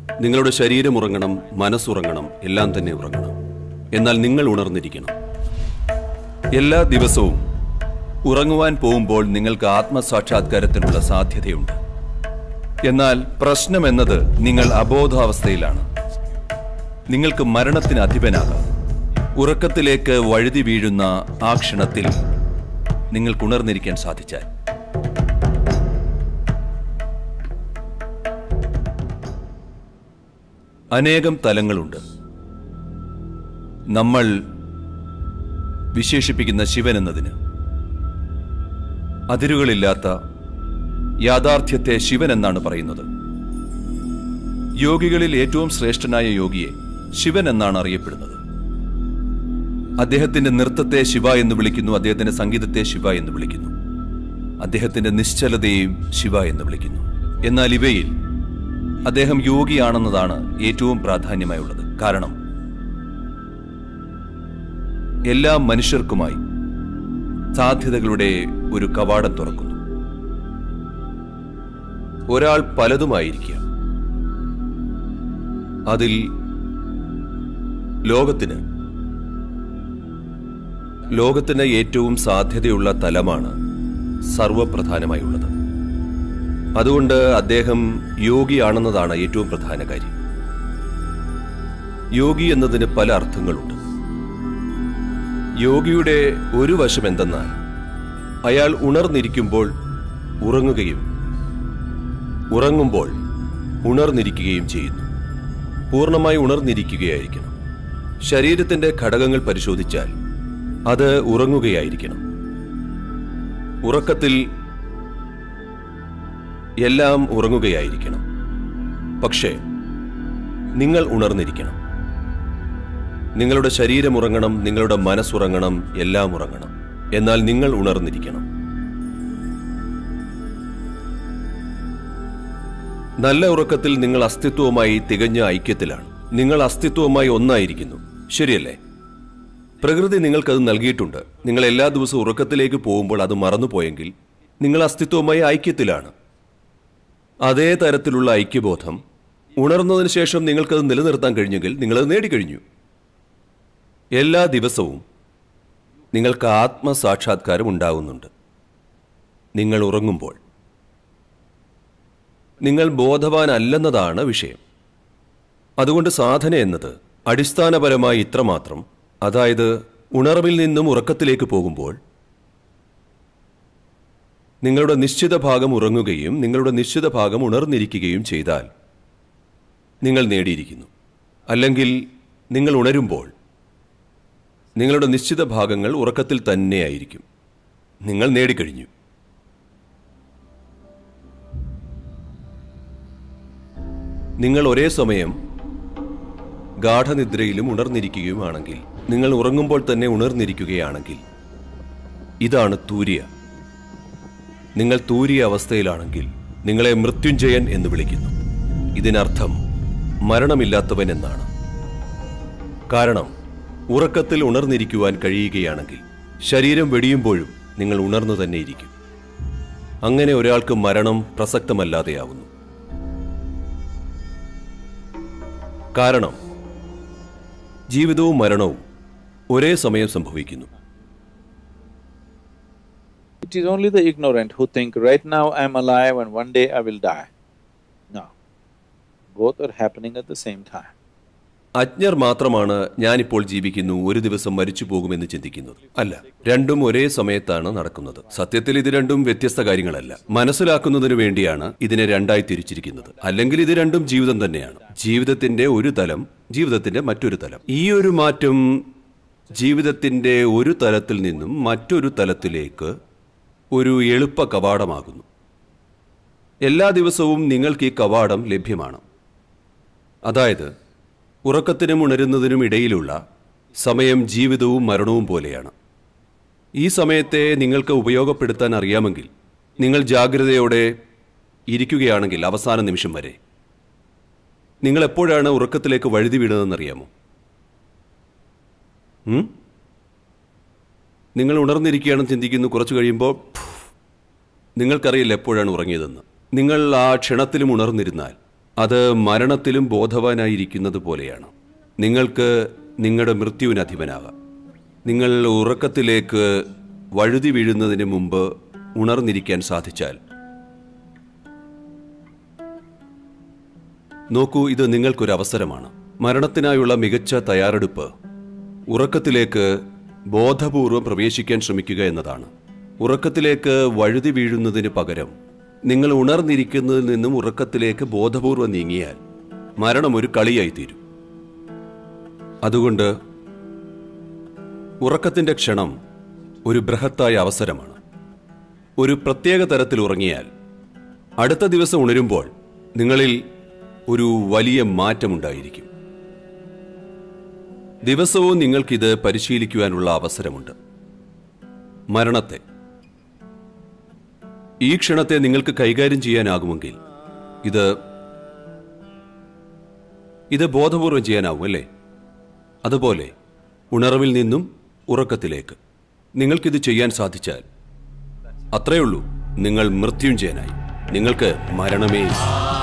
നിങ്ങളുടെ ശരീരം ഉറങ്ങണം മനസ്സുറങ്ങണം എല്ലാം തന്നെ ഉറങ്ങണം എന്നാൽ നിങ്ങൾ ഉണർന്നിരിക്കണം എല്ലാ ദിവസവും ഉറങ്ങുവാൻ പോകുമ്പോൾ നിങ്ങൾക്ക് ആത്മസാക്ഷാത്കാരത്തിനുള്ള സാധ്യതയുണ്ട് എന്നാൽ പ്രശ്നം എന്നത് നിങ്ങൾ അബോധാവസ്ഥയിലാണ് നിങ്ങൾക്ക് മരണത്തിന് അധിപനാകാം ഉറക്കത്തിലേക്ക് വഴുതി വീഴുന്ന ആ ക്ഷണത്തിൽ നിങ്ങൾക്ക് ഉണർന്നിരിക്കാൻ സാധിച്ചാൽ അനേകം തലങ്ങളുണ്ട് നമ്മൾ വിശേഷിപ്പിക്കുന്ന ശിവൻ എന്നതിന് അതിരുകളില്ലാത്ത യാഥാർത്ഥ്യത്തെ ശിവൻ എന്നാണ് പറയുന്നത് യോഗികളിൽ ഏറ്റവും ശ്രേഷ്ഠനായ യോഗിയെ ശിവൻ എന്നാണ് അറിയപ്പെടുന്നത് അദ്ദേഹത്തിന്റെ നൃത്തത്തെ ശിവ എന്ന് വിളിക്കുന്നു അദ്ദേഹത്തിന്റെ സംഗീതത്തെ ശിവ എന്ന് വിളിക്കുന്നു അദ്ദേഹത്തിന്റെ നിശ്ചലതയെയും ശിവ എന്ന് വിളിക്കുന്നു എന്നാൽ ഇവയിൽ അദ്ദേഹം യോഗിയാണെന്നതാണ് ഏറ്റവും പ്രാധാന്യമായുള്ളത് കാരണം എല്ലാ മനുഷ്യർക്കുമായി സാധ്യതകളുടെ ഒരു കവാടം തുറക്കുന്നു ഒരാൾ പലതുമായിരിക്കാം അതിൽ ലോകത്തിന് ലോകത്തിന് ഏറ്റവും സാധ്യതയുള്ള തലമാണ് സർവപ്രധാനമായുള്ളത് അതുകൊണ്ട് അദ്ദേഹം യോഗിയാണെന്നതാണ് ഏറ്റവും പ്രധാന കാര്യം യോഗി എന്നതിന് പല അർത്ഥങ്ങളുണ്ട് യോഗിയുടെ ഒരു വശം എന്തെന്നാൽ അയാൾ ഉണർന്നിരിക്കുമ്പോൾ ഉറങ്ങുകയും ഉറങ്ങുമ്പോൾ ഉണർന്നിരിക്കുകയും ചെയ്യുന്നു പൂർണ്ണമായി ഉണർന്നിരിക്കുകയായിരിക്കണം ശരീരത്തിന്റെ ഘടകങ്ങൾ പരിശോധിച്ചാൽ അത് ഉറങ്ങുകയായിരിക്കണം ഉറക്കത്തിൽ എല്ലാം ഉറങ്ങുകയായിരിക്കണം പക്ഷേ നിങ്ങൾ ഉണർന്നിരിക്കണം നിങ്ങളുടെ ശരീരം ഉറങ്ങണം നിങ്ങളുടെ മനസ്സുറങ്ങണം എല്ലാം ഉറങ്ങണം എന്നാൽ നിങ്ങൾ ഉണർന്നിരിക്കണം നല്ല ഉറക്കത്തിൽ നിങ്ങൾ അസ്തിത്വവുമായി തികഞ്ഞ ഐക്യത്തിലാണ് നിങ്ങൾ അസ്തിത്വവുമായി ഒന്നായിരിക്കുന്നു ശരിയല്ലേ പ്രകൃതി നിങ്ങൾക്കത് നൽകിയിട്ടുണ്ട് നിങ്ങൾ എല്ലാ ദിവസവും ഉറക്കത്തിലേക്ക് പോകുമ്പോൾ അത് മറന്നുപോയെങ്കിൽ നിങ്ങൾ അസ്തിത്വവുമായി ഐക്യത്തിലാണ് അതേ തരത്തിലുള്ള ഐക്യബോധം ഉണർന്നതിന് ശേഷം നിങ്ങൾക്കത് നിലനിർത്താൻ കഴിഞ്ഞെങ്കിൽ നിങ്ങളത് നേടിക്കഴിഞ്ഞു എല്ലാ ദിവസവും നിങ്ങൾക്ക് ആത്മസാക്ഷാത്കാരം ഉണ്ടാകുന്നുണ്ട് നിങ്ങൾ ഉറങ്ങുമ്പോൾ നിങ്ങൾ ബോധവാനല്ലെന്നതാണ് വിഷയം അതുകൊണ്ട് സാധന എന്നത് അടിസ്ഥാനപരമായി ഇത്രമാത്രം അതായത് ഉണർവിൽ നിന്നും ഉറക്കത്തിലേക്ക് പോകുമ്പോൾ നിങ്ങളുടെ നിശ്ചിത ഭാഗം ഉറങ്ങുകയും നിങ്ങളുടെ നിശ്ചിത ഭാഗം ഉണർന്നിരിക്കുകയും ചെയ്താൽ നിങ്ങൾ നേടിയിരിക്കുന്നു അല്ലെങ്കിൽ നിങ്ങൾ ഉണരുമ്പോൾ നിങ്ങളുടെ നിശ്ചിത ഭാഗങ്ങൾ ഉറക്കത്തിൽ തന്നെയായിരിക്കും നിങ്ങൾ നേടിക്കഴിഞ്ഞു നിങ്ങൾ ഒരേ സമയം ഗാഠനിദ്രയിലും ഉണർന്നിരിക്കുകയുമാണെങ്കിൽ നിങ്ങൾ ഉറങ്ങുമ്പോൾ തന്നെ ഉണർന്നിരിക്കുകയാണെങ്കിൽ ഇതാണ് തൂര്യ നിങ്ങൾ തൂരിയ അവസ്ഥയിലാണെങ്കിൽ നിങ്ങളെ മൃത്യുഞ്ജയൻ എന്ന് വിളിക്കുന്നു ഇതിനർത്ഥം മരണമില്ലാത്തവൻ എന്നാണ് കാരണം ഉറക്കത്തിൽ ഉണർന്നിരിക്കുവാൻ കഴിയുകയാണെങ്കിൽ ശരീരം വെടിയുമ്പോഴും നിങ്ങൾ ഉണർന്നു തന്നെ ഇരിക്കും അങ്ങനെ ഒരാൾക്ക് മരണം പ്രസക്തമല്ലാതെയാവുന്നു കാരണം ജീവിതവും മരണവും ഒരേ സമയം സംഭവിക്കുന്നു It is only the ignorant who think, right now I am alive and one day I will die. No. Both are happening at the same time. അജ്ഞർ മാത്രമാണ് ഞാനിപ്പോൾ ജീവിക്കുന്നു ഒരു ദിവസം മരിച്ചു പോകുമെന്ന് ചിന്തിക്കുന്നത് അല്ല രണ്ടും ഒരേ സമയത്താണ് നടക്കുന്നത് സത്യത്തിൽ ഇത് രണ്ടും വ്യത്യസ്ത കാര്യങ്ങളല്ല മനസ്സിലാക്കുന്നതിന് വേണ്ടിയാണ് ഇതിനെ രണ്ടായി തിരിച്ചിരിക്കുന്നത് അല്ലെങ്കിൽ ഇത് രണ്ടും ജീവിതം തന്നെയാണ് ജീവിതത്തിന്റെ ഒരു തലം ജീവിതത്തിന്റെ മറ്റൊരു തലം ഈ ഒരു മാറ്റം ജീവിതത്തിന്റെ ഒരു തലത്തിൽ നിന്നും മറ്റൊരു തലത്തിലേക്ക് ഒരു എളുപ്പ കവാടമാകുന്നു എല്ലാ ദിവസവും നിങ്ങൾക്ക് ഈ കവാടം ലഭ്യമാണ് അതായത് ഉറക്കത്തിനും ഉണരുന്നതിനും ഇടയിലുള്ള സമയം ജീവിതവും മരണവും പോലെയാണ് ഈ സമയത്തെ നിങ്ങൾക്ക് ഉപയോഗപ്പെടുത്താൻ അറിയാമെങ്കിൽ നിങ്ങൾ ജാഗ്രതയോടെ ഇരിക്കുകയാണെങ്കിൽ അവസാന നിമിഷം വരെ നിങ്ങൾ എപ്പോഴാണ് ഉറക്കത്തിലേക്ക് വഴുതി വീണതെന്നറിയാമോ ഉം? നിങ്ങൾ ഉണർന്നിരിക്കുകയാണെന്ന് ചിന്തിക്കുന്നു കുറച്ചു കഴിയുമ്പോൾ ഫു, നിങ്ങൾക്കറിയില്ല എപ്പോഴാണ് ഉറങ്ങിയതെന്ന് നിങ്ങൾ ആ ക്ഷണത്തിലും ഉണർന്നിരുന്നാൽ അത് മരണത്തിലും ബോധവാനായിരിക്കുന്നത് പോലെയാണ് നിങ്ങൾക്ക് നിങ്ങളുടെ മൃത്യുവിന് അധിപനാകാം നിങ്ങൾ ഉറക്കത്തിലേക്ക് വഴുതി വീഴുന്നതിന് മുമ്പ് ഉണർന്നിരിക്കാൻ സാധിച്ചാൽ നോക്കൂ ഇത് നിങ്ങൾക്കൊരു അവസരമാണ് മരണത്തിനായുള്ള മികച്ച തയ്യാറെടുപ്പ് ഉറക്കത്തിലേക്ക് ബോധപൂർവം പ്രവേശിക്കാൻ ശ്രമിക്കുക എന്നതാണ് ഉറക്കത്തിലേക്ക് വഴുതി വീഴുന്നതിന് പകരം നിങ്ങൾ ഉണർന്നിരിക്കുന്നതിൽ നിന്നും ഉറക്കത്തിലേക്ക് ബോധപൂർവം നീങ്ങിയാൽ മരണം ഒരു കളിയായി തീരും അതുകൊണ്ട് ഉറക്കത്തിന്റെ ക്ഷണം ഒരു ബൃഹത്തായ അവസരമാണ് ഒരു പ്രത്യേക തരത്തിൽ ഉറങ്ങിയാൽ അടുത്ത ദിവസം ഉണരുമ്പോൾ നിങ്ങളിൽ ഒരു വലിയ മാറ്റമുണ്ടായിരിക്കും ദിവസവും നിങ്ങൾക്കിത് പരിശീലിക്കുവാനുള്ള അവസരമുണ്ട് മരണത്തെ ഈ ക്ഷണത്തെ നിങ്ങൾക്ക് കൈകാര്യം ചെയ്യാനാകുമെങ്കിൽ ഇത് ഇത് ബോധപൂർവം ചെയ്യാനാവും അല്ലേ അതുപോലെ ഉണർവിൽ നിന്നും ഉറക്കത്തിലേക്ക് നിങ്ങൾക്കിത് ചെയ്യാൻ സാധിച്ചാൽ അത്രയുള്ളൂ നിങ്ങൾ മൃത്യുഞ്ജയനായി നിങ്ങൾക്ക് മരണമേ ഇല്ല.